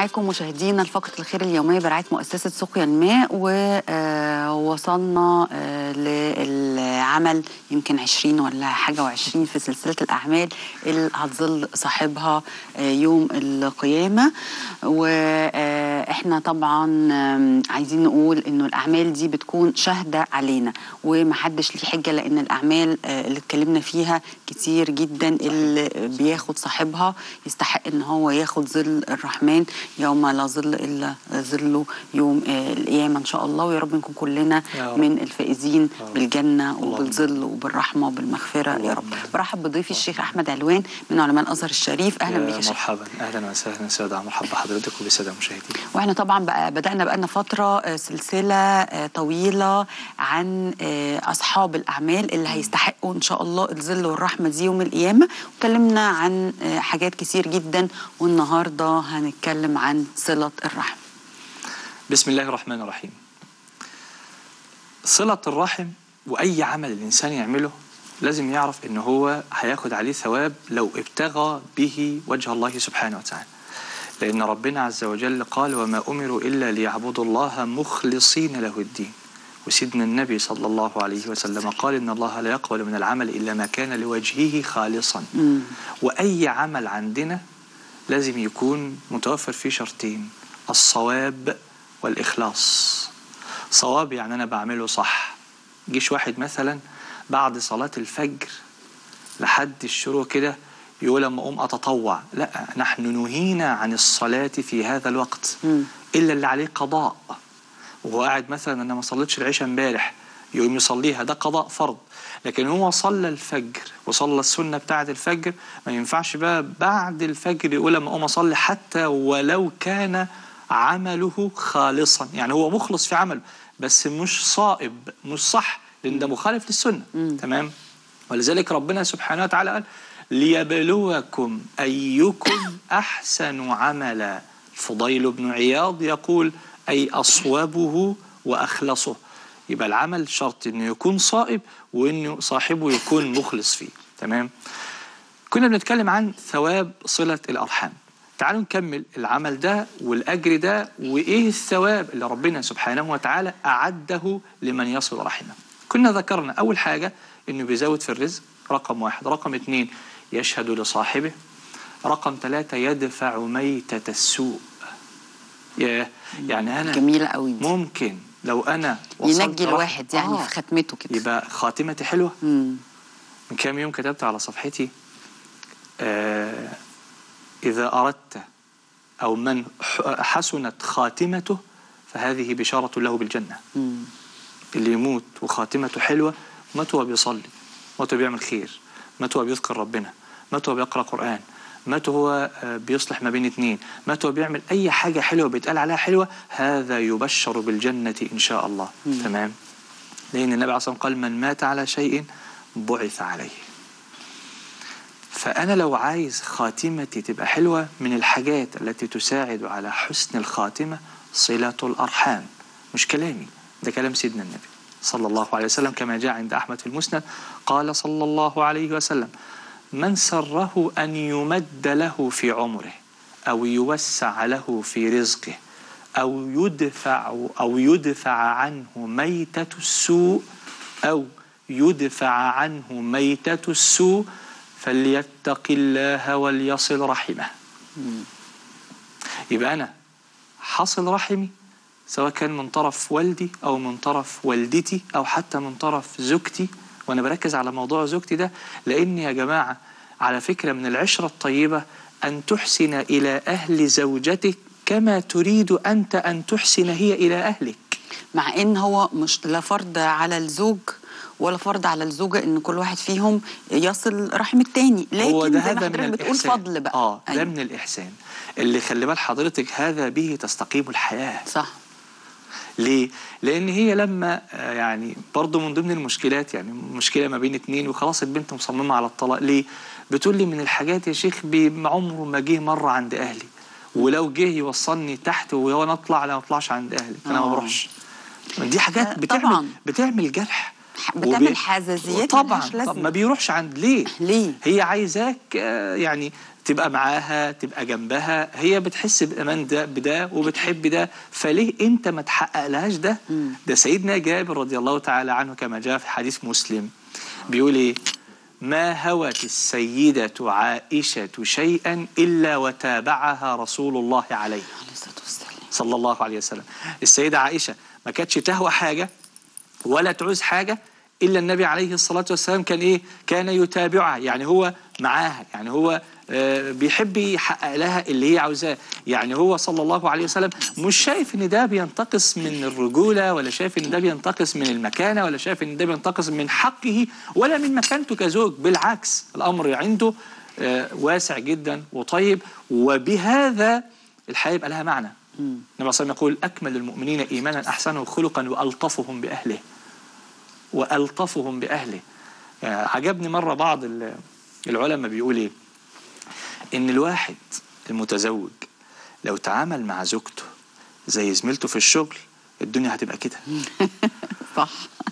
معاكم مشاهدينا لفقرة الخير اليومية برعاية مؤسسة سقيا الماء ووصلنا للعمل يمكن 20 ولا حاجة وعشرين في سلسلة الأعمال اللي هتظل صاحبها آه، يوم القيامة وإحنا طبعا آم، عايزين نقول إنه الأعمال دي بتكون شاهدة علينا ومحدش ليه حجة لأن الأعمال آه، اللي اتكلمنا فيها كتير جدا اللي بياخد صاحبها يستحق إن هو ياخد ظل الرحمن يوم لا ظل إلا ظله يوم آه، القيامة إن شاء الله ويا رب نكون كلنا يا رب. من الفائزين يا رب. بالجنة اللهم. وبالظل وبالرحمة وبالمغفرة يا رب اللهم. برحب بضيفي الشيخ أحمد علوان من علماء الأزهر الشريف أهلا بك يا يا شيخ مرحبا اهلا وسهلا سادة مرحبا بحضرتك وبسادة المشاهدين واحنا طبعا بقى بدأنا بقالنا فترة آه، سلسلة آه، طويلة عن آه، أصحاب الأعمال اللي هيستحقوا إن شاء الله الظل والرحمة دي يوم القيامة واتكلمنا عن آه، حاجات كتير جدا والنهاردة هنتكلم عن صلة الرحم بسم الله الرحمن الرحيم صلة الرحم وأي عمل الإنسان يعمله لازم يعرف إن هو هياخد عليه ثواب لو ابتغى به وجه الله سبحانه وتعالى لأن ربنا عز وجل قال وما أمروا إلا ليعبدوا الله مخلصين له الدين وسيدنا النبي صلى الله عليه وسلم قال إن الله لا يقبل من العمل إلا ما كان لوجهه خالصا مم. وأي عمل عندنا لازم يكون متوفر فيه شرطين الصواب والإخلاص صواب يعني أنا بعمله صح جيش واحد مثلا بعد صلاة الفجر لحد الشروق كده يقول لما أقوم أتطوع لا نحن نهينا عن الصلاة في هذا الوقت مم. إلا اللي عليه قضاء وهو قاعد مثلا أنا ما صليتش العشاء امبارح يقوم يصليها ده قضاء فرض لكن هو صلى الفجر وصلى السنة بتاعة الفجر ما ينفعش بقى بعد الفجر يقول لما أقوم أصلي حتى ولو كان عمله خالصا يعني هو مخلص في عمله بس مش صائب مش صح لأن ده مخالف للسنة تمام ولذلك ربنا سبحانه وتعالى قال ليبلوكم أيكم أحسن عملا الفضيل بن عياض يقول أي أصوبه وأخلصه يبقى العمل شرط إنه يكون صائب وإنه صاحبه يكون مخلص فيه تمام كنا بنتكلم عن ثواب صلة الأرحام تعالوا نكمل العمل ده والأجر ده وإيه الثواب اللي ربنا سبحانه وتعالى أعده لمن يصل رحمه كنا ذكرنا أول حاجة إنه بيزود في الرزق رقم واحد رقم اتنين يشهد لصاحبه رقم ثلاثة يدفع ميتة السوء ياه يعني أنا جميلة قوي دي. ممكن لو أنا وصلت ينجي رحم- الواحد يعني آه. في ختمته كده يبقى خاتمتي حلوة مم. من كام يوم كتبت على صفحتي آه إذا أردت أو من ح- حسنت خاتمته فهذه بشارة له بالجنة مم. اللي يموت وخاتمته حلوة مات وهو بيصلي مات وهو بيعمل خير مات وهو بيذكر ربنا مات وهو بيقرأ قرآن مات وهو آه، بيصلح ما بين اتنين مات وهو بيعمل أي حاجة حلوة بيتقال عليها حلوة هذا يبشر بالجنة إن شاء الله تمام لأن النبي عليه الصلاة والسلام قال من مات على شيء بعث عليه فأنا لو عايز خاتمتي تبقى حلوة من الحاجات التي تساعد على حسن الخاتمة صلة الأرحام مش كلامي ده كلام سيدنا النبي صلى الله عليه وسلم كما جاء عند أحمد في المسند قال صلى الله عليه وسلم من سره أن يمد له في عمره أو يوسع له في رزقه أو يدفع أو يدفع عنه ميتة السوء أو يدفع عنه ميتة السوء فليتق الله وليصل رحمه يبقى أنا حصل رحمي سواء كان من طرف والدي أو من طرف والدتي أو حتى من طرف زوجتي وأنا بركز على موضوع زوجتي ده لأن يا جماعة على فكرة من العشرة الطيبة أن تحسن إلى أهل زوجتك كما تريد أنت أن تحسن هي إلى أهلك مع ان هو مش لا فرض على الزوج ولا فرض على الزوجه ان كل واحد فيهم يصل رحم التاني لكن هو ده زي ما هذا من حضرتك بتقول الإحسان فضل بقى آه ده أيوة. من الإحسان اللي خلي بال حضرتك هذا به تستقيم الحياة صح ليه؟ لأن هي لما آه، يعني برضه من ضمن المشكلات يعني مشكلة ما بين اتنين وخلاص البنت مصممة على الطلاق ليه؟ بتقول لي من الحاجات يا شيخ بي- عمره ما جه مرة عند أهلي ولو جه يوصلني تحت وانا اطلع لا ما اطلعش عند اهلي انا ما آه. بروحش دي حاجات آه، بتعمل طبعاً. بتعمل جرح بتعمل وبي- حساسيات طبعا ملهاش لازمة. طب ما بيروحش عند ليه ليه؟ هي عايزاك آه، يعني تبقى معاها تبقى جنبها هي بتحس بامان ده بده وبتحب ده فليه انت ما تحقق لهاش ده ده سيدنا جابر رضي الله تعالى عنه كما جاء في حديث مسلم بيقول ايه ما هوت السيدة عائشة شيئا إلا وتابعها رسول الله عليه عليه الصلاه والسلام صلى الله عليه وسلم السيدة عائشة ما كانتش تهوى حاجة ولا تعوز حاجة إلا النبي عليه الصلاة والسلام كان إيه كان يتابعها يعني هو معاها يعني هو آه، بيحب يحقق لها اللي هي عاوزاه يعني هو صلى الله عليه وسلم مش شايف ان ده بينتقص من الرجولة ولا شايف ان ده بينتقص من المكانة ولا شايف ان ده بينتقص من حقه ولا من مكانته كزوج بالعكس الأمر عنده آه، واسع جدا وطيب وبهذا الحياة يبقى لها معنى النبي صلى الله عليه وسلم يقول أكمل المؤمنين إيمانا أحسنهم خلقا وألطفهم بأهله وألطفهم بأهله يعني عجبني مرة بعض ال- العلماء بيقول إيه إن الواحد المتزوج لو تعامل مع زوجته زي زميلته في الشغل الدنيا هتبقى كده صح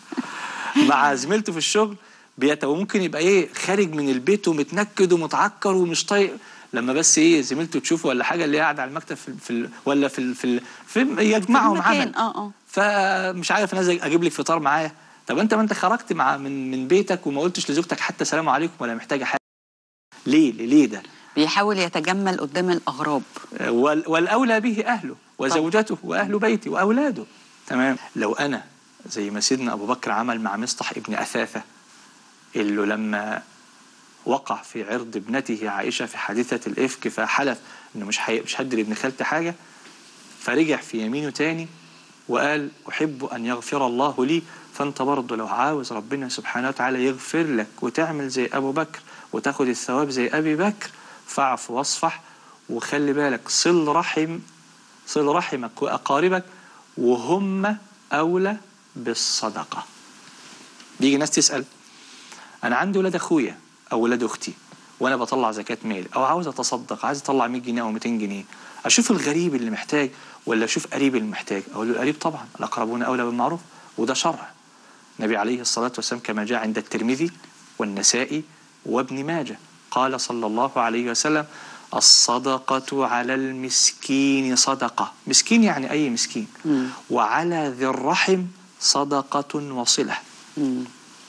مع زميلته في الشغل بيت وممكن يبقى ايه خارج من البيت ومتنكد ومتعكر ومش طايق لما بس ايه زميلته تشوفه ولا حاجه اللي قاعد على المكتب في, في ال- ولا في ال- في, ال- في يجمعهم في المكان، عمل اه اه فمش عارف نازل اجيب لك فطار معايا طب انت ما انت خرجت مع من من بيتك وما قلتش لزوجتك حتى سلام عليكم ولا محتاجه حاجه ليه ليه ده بيحاول يتجمل قدام الاغراب وال- والأولى به أهله وزوجته وأهل بيته وأولاده تمام لو أنا زي ما سيدنا أبو بكر عمل مع مصطح ابن أثاثة اللي لما وقع في عرض ابنته عائشة في حادثة الإفك فحلف إنه مش حي... مش هدي لابن خالتي حاجة فرجع في يمينه تاني وقال أحب أن يغفر الله لي فأنت برضه لو عاوز ربنا سبحانه وتعالى يغفر لك وتعمل زي أبو بكر وتاخد الثواب زي أبي بكر فاعف واصفح وخلي بالك صل رحم صل رحمك وأقاربك وهم أولى بالصدقة بيجي ناس تسأل أنا عندي ولاد أخويا أو ولاد أختي وأنا بطلع زكاة مال أو عاوز أتصدق عايز أطلع 100 جنيه أو 200 جنيه أشوف الغريب اللي محتاج ولا أشوف قريب اللي محتاج أقول له القريب طبعا الأقربون أولى بالمعروف وده شرع النبي عليه الصلاة والسلام كما جاء عند الترمذي والنسائي وابن ماجه قال صلى الله عليه وسلم الصدقة على المسكين صدقة مسكين يعني أي مسكين مم. وعلى ذي الرحم صدقة وصلة مم.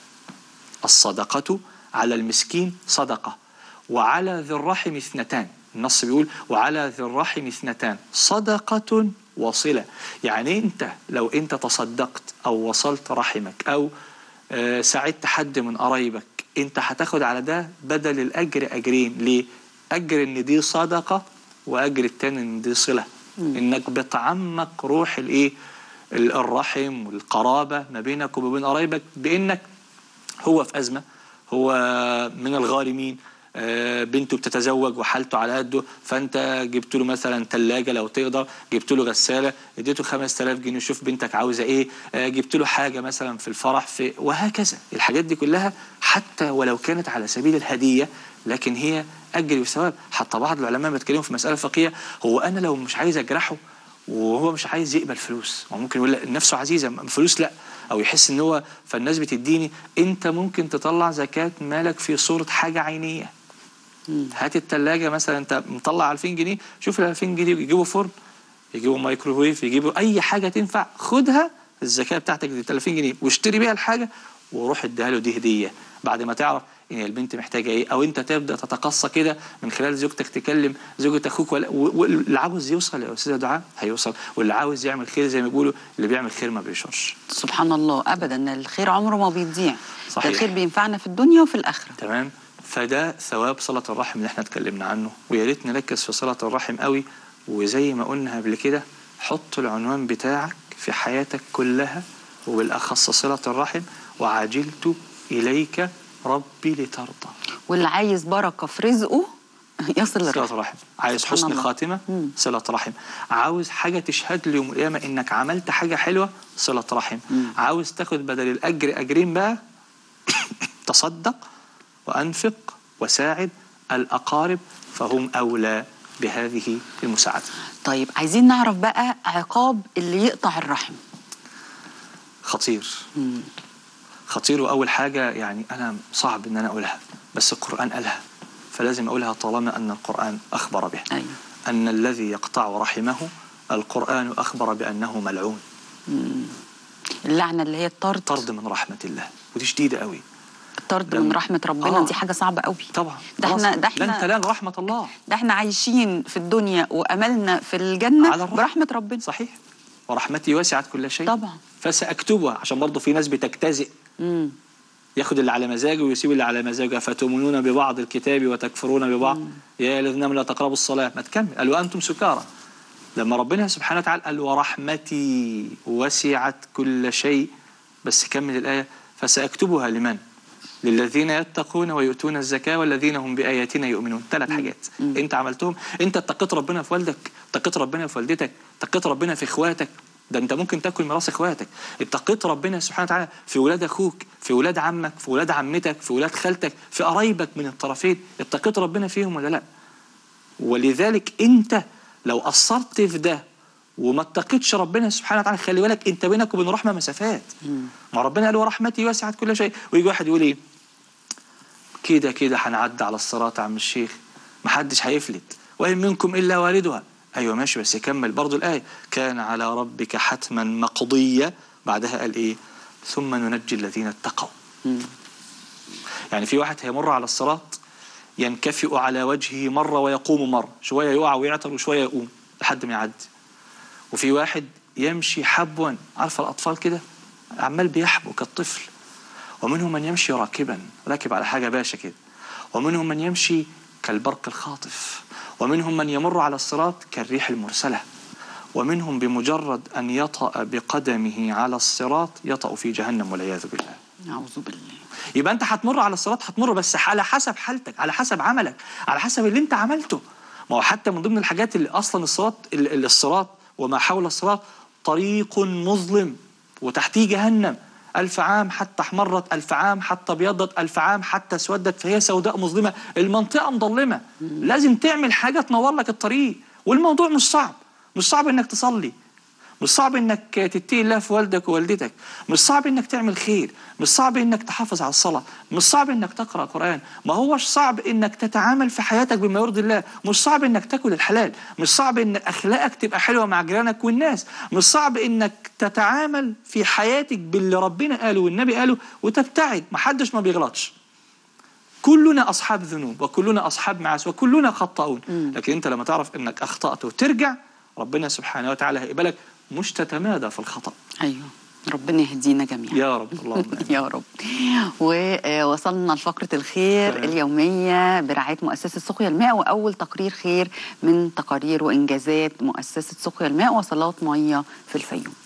الصدقة على المسكين صدقة وعلى ذي الرحم اثنتان النص بيقول وعلى ذي الرحم اثنتان صدقة وصلة يعني انت لو انت تصدقت او وصلت رحمك او آه، ساعدت حد من قرايبك انت هتاخد على ده بدل الاجر اجرين ليه اجر ان دي صدقة واجر التاني ان دي صلة انك بتعمق روح الايه ال- الرحم والقرابة ما بينك وما بين قرايبك بانك هو في أزمة هو من الغارمين آه، بنته بتتزوج وحالته على قده فانت جبت له مثلا ثلاجه لو تقدر جبت له غساله اديته 5000 جنيه شوف بنتك عاوزه ايه آه، جبت له حاجه مثلا في الفرح في وهكذا الحاجات دي كلها حتى ولو كانت على سبيل الهديه لكن هي اجر وثواب حتى بعض العلماء بيتكلموا في مساله فقهيه هو انا لو مش عايز اجرحه وهو مش عايز يقبل فلوس هو ممكن يقول لا نفسه عزيزه فلوس لا او يحس ان هو فالناس بتديني انت ممكن تطلع زكاه مالك في صوره حاجه عينيه مم. هات التلاجة مثلا انت مطلع 2000 جنيه شوف ال 2000 جنيه يجيبوا فرن يجيبوا مايكروويف يجيبوا اي حاجه تنفع خدها الزكاه بتاعتك دي 3000 جنيه واشتري بيها الحاجه وروح اديها له دي هديه بعد ما تعرف ان البنت محتاجه ايه او انت تبدا تتقصى كده من خلال زوجتك تكلم زوجة اخوك ولا- و- واللي عاوز يوصل يا استاذ دعاء هيوصل واللي عاوز يعمل خير زي ما بيقولوا اللي بيعمل خير ما بيشرش سبحان الله ابدا الخير عمره ما بيضيع صحيح. ده الخير بينفعنا في الدنيا وفي الاخره تمام فده ثواب صلة الرحم اللي احنا اتكلمنا عنه ويا ريت نركز في صلة الرحم قوي وزي ما قلنا قبل كده حط العنوان بتاعك في حياتك كلها وبالأخص صلة الرحم وعجلت إليك ربي لترضى واللي عايز بركه في رزقه يصل صلة للرحم رحم عايز سبحان حسن الله. خاتمة مم. صلة رحم عاوز حاجة تشهد لي يوم القيامة إنك عملت حاجة حلوة صلة رحم مم. عاوز تاخد بدل الأجر أجرين بقى تصدق وأنفق وساعد الأقارب فهم أولى بهذه المساعدة طيب عايزين نعرف بقى عقاب اللي يقطع الرحم خطير مم. خطير وأول حاجة يعني أنا صعب إن أنا أقولها بس القرآن قالها فلازم اقولها طالما ان القران اخبر به ايوه ان الذي يقطع رحمه القران اخبر بانه ملعون اللعنه اللي هي الطرد طرد من رحمه الله ودي شديده قوي الطرد لم- من رحمه ربنا آه. دي حاجه صعبه قوي طبعا ده خلاص، احنا ده لن احنا تنال رحمه الله ده احنا عايشين في الدنيا واملنا في الجنه على الرحمة. برحمه ربنا صحيح ورحمتي وسعت كل شيء طبعا فساكتبها عشان برضه في ناس بتجتزئ امم ياخد اللي على مزاجه ويسيب اللي على مزاجه فتؤمنون ببعض الكتاب وتكفرون ببعض يا أيها الذين آمنوا لا تقربوا الصلاة ما تكمل قال وأنتم سكارى لما ربنا سبحانه وتعالى قال ورحمتي وسعت كل شيء بس كمل الآية فسأكتبها لمن للذين يتقون ويؤتون الزكاة والذين هم بآياتنا يؤمنون ثلاث حاجات انت عملتهم انت اتقيت ربنا في والدك اتقيت ربنا في والدتك اتقيت ربنا في اخواتك ده انت ممكن تاكل ميراث اخواتك اتقيت ربنا سبحانه وتعالى في ولاد اخوك في ولاد عمك في ولاد عمتك في ولاد خالتك في قرايبك من الطرفين اتقيت ربنا فيهم ولا لا ولذلك انت لو قصرت في ده وما اتقيتش ربنا سبحانه وتعالى خلي بالك انت بينك وبين الرحمه مسافات ما ربنا قال ورحمتي وسعت كل شيء ويجي واحد يقول ايه كده كده هنعدي على الصراط يا عم الشيخ محدش هيفلت وإن منكم إلا واردها أيوة ماشي بس يكمل برضو الآية كان على ربك حتما مقضية بعدها قال إيه ثم ننجي الذين اتقوا يعني في واحد هيمر على الصراط ينكفئ على وجهه مرة ويقوم مرة شوية يقع ويعطر وشوية يقوم لحد ما يعدي وفي واحد يمشي حبوا عارفة الأطفال كده عمال بيحبو كالطفل ومنهم من يمشي راكبا راكب على حاجة باشا كده ومنهم من يمشي كالبرق الخاطف ومنهم من يمر على الصراط كالريح المرسلة ومنهم بمجرد أن يطأ بقدمه على الصراط يطأ في جهنم والعياذ بالله اعوذ بالله يبقى انت هتمر على الصراط هتمر بس على حسب حالتك على حسب عملك على حسب اللي انت عملته ما هو حتى من ضمن الحاجات اللي اصلا الصراط ال- ال- الصراط وما حول الصراط طريق مظلم وتحتيه جهنم ألف عام حتى احمرت ألف عام حتى ابيضت ألف عام حتى اسودت فهي سوداء مظلمة المنطقة مظلمة لازم تعمل حاجة تنور لك الطريق والموضوع مش صعب مش صعب انك تصلي مش صعب انك تتقي الله في والدك ووالدتك مش صعب انك تعمل خير مش صعب انك تحافظ على الصلاة مش صعب انك تقرأ قرآن ما هوش صعب انك تتعامل في حياتك بما يرضي الله مش صعب انك تاكل الحلال مش صعب ان اخلاقك تبقى حلوة مع جيرانك والناس مش صعب انك تتعامل في حياتك باللي ربنا قاله والنبي قاله وتبتعد محدش ما بيغلطش كلنا اصحاب ذنوب وكلنا اصحاب معاصي وكلنا خطاؤون لكن انت لما تعرف انك اخطات وترجع ربنا سبحانه وتعالى هيقبلك مش تتمادى في الخطا ايوه ربنا يهدينا جميعا يا رب اللهم آمين. يا رب ووصلنا لفقرة الخير تمام. اليومية برعاية مؤسسة سقيا الماء وأول تقرير خير من تقارير وإنجازات مؤسسة سقيا الماء وصلات مية في الفيوم